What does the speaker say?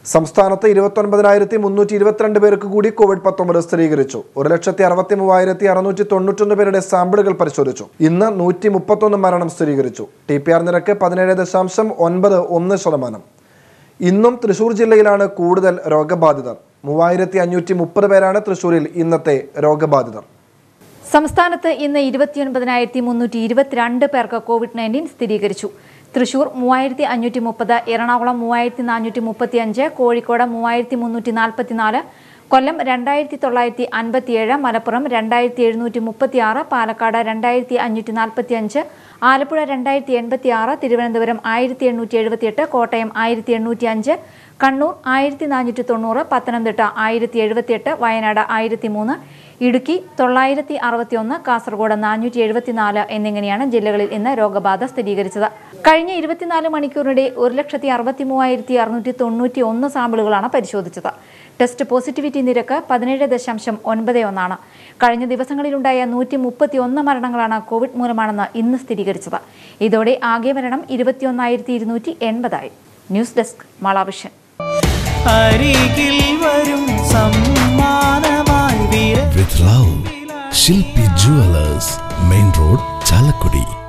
സംസ്ഥാനത്ത് ഇരുപത്തൊൻപതിനായിരത്തി മുന്നൂറ്റി ഇരുപത്തിരണ്ട് പേർക്ക് കൂടി കോവിഡ് പത്തൊമ്പത് സ്ഥിരീകരിച്ചു ഒരു ലക്ഷത്തി അറുപത്തി മൂവായിരത്തി അറുന്നൂറ്റി തൊണ്ണൂറ്റൊന്ന് പേരുടെ സാമ്പിളുകൾ പരിശോധിച്ചു ഇന്ന് നൂറ്റി മുപ്പത്തൊന്ന് മരണം സ്ഥിരീകരിച്ചു ടി പി ആർ നിരക്ക് പതിനേഴ് ദശാംശം ഒൻപത് ഒന്ന് ശതമാനം ഇന്നും തൃശൂർ ജില്ലയിലാണ് കൂടുതൽ രോഗബാധിതർ മൂവായിരത്തി അഞ്ഞൂറ്റി മുപ്പത് പേരാണ് തൃശൂരിൽ ഇന്നത്തെ രോഗബാധിതർ സംസ്ഥാനത്ത് ഇന്ന് ഇരുപത്തിയൊൻപതിനായിരത്തി മുന്നൂറ്റി ഇരുപത്തിരണ്ട് പേർക്ക് കോവിഡ് നയൻറ്റീൻ സ്ഥിരീകരിച്ചു തൃശൂർ മൂവായിരത്തി അഞ്ഞൂറ്റി മുപ്പത് എറണാകുളം മൂവായിരത്തി നാനൂറ്റി മുപ്പത്തി അഞ്ച് കോഴിക്കോട് മൂവായിരത്തി മുന്നൂറ്റി നാൽപ്പത്തിനാല് കൊല്ലം രണ്ടായിരത്തി തൊള്ളായിരത്തി അൻപത്തിയേഴ് മലപ്പുറം രണ്ടായിരത്തി എഴുന്നൂറ്റി മുപ്പത്തി ആറ് പാലക്കാട് രണ്ടായിരത്തി അഞ്ഞൂറ്റി നാൽപ്പത്തി അഞ്ച് ആലപ്പുഴ രണ്ടായിരത്തി എൺപത്തി ആറ് തിരുവനന്തപുരം ആയിരത്തി എണ്ണൂറ്റി എഴുപത്തിയെട്ട് കോട്ടയം ആയിരത്തി എണ്ണൂറ്റി അഞ്ച് കണ്ണൂർ ആയിരത്തി നാനൂറ്റി തൊണ്ണൂറ് പത്തനംതിട്ട ആയിരത്തി എഴുപത്തിയെട്ട് വയനാട് ആയിരത്തി മൂന്ന് ഇടുക്കി തൊള്ളായിരത്തി അറുപത്തിയൊന്ന് കാസർഗോഡ് നാനൂറ്റി എഴുപത്തിനാല് എന്നിങ്ങനെയാണ് ജില്ലകളിൽ ഇന്ന് രോഗബാധ സ്ഥിരീകരിച്ചത് കഴിഞ്ഞ ഇരുപത്തിനാല് മണിക്കൂറിനിടെ ഒരു ലക്ഷത്തി അറുപത്തി മൂവായിരത്തി അറുന്നൂറ്റി തൊണ്ണൂറ്റി ഒന്ന് സാമ്പിളുകളാണ് പരിശോധിച്ചത് ടെസ്റ്റ് പോസിറ്റിവിറ്റി നിരക്ക് പതിനേഴ് ദശാംശം ഒൻപത് ഒന്നാണ് കഴിഞ്ഞ ദിവസങ്ങളിലുണ്ടായ നൂറ്റി മുപ്പത്തി ഒന്ന് മരണങ്ങളാണ് കോവിഡ് മൂലമാണെന്ന് ഇന്ന് സ്ഥിരീകരിച്ചത് ഇതോടെ ആകെ മരണം ഇരുപത്തിയൊന്നായിരത്തി ഇരുന്നൂറ്റി എൺപതായി ന്യൂസ് ഡെസ്ക് മളാവിഷൻ അരികിൽ വരും സമ്മാനമായി വിര with love. Shilpi Jewelers, Main Road, Chalakudi.